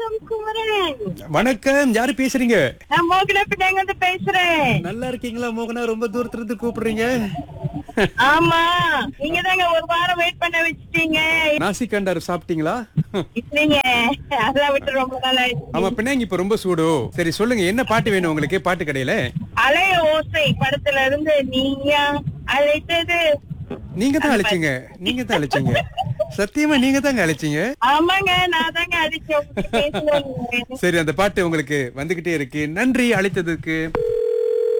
வணக்கம் குமரன் வணக்கம் யாரு பேசுறீங்க நான் மோகன பிள்ளைங்க வந்து பேசுறேன் நல்லா இருக்கீங்களா மோகனா ரொம்ப தூரத்துல இருந்து கூப்பிடுறீங்க ஆமா நீங்க தாங்க ஒரு வாரம் வெயிட் பண்ண வச்சுட்டீங்க நாசி கண்டாரு சாப்பிட்டீங்களா இல்லைங்க அதெல்லாம் விட்டு ரொம்ப நாள் ஆயிடுச்சு ஆமா பின்னாங்க இப்ப ரொம்ப சூடு சரி சொல்லுங்க என்ன பாட்டு வேணும் உங்களுக்கு பாட்டு கடையில அலைய ஓசை படத்துல இருந்து நீயா அழைத்தது நீங்க தான் அழைச்சீங்க நீங்க தான் அழைச்சீங்க சத்தியமா நீங்க தாங்க அழைச்சீங்க ஆமாங்க நான் தாங்க அடிச்சேன் உங்ககிட்ட பேசணும் சரி அந்த பாட்டு உங்களுக்கு வந்துகிட்டே இருக்கு நன்றி அழைத்ததுக்கு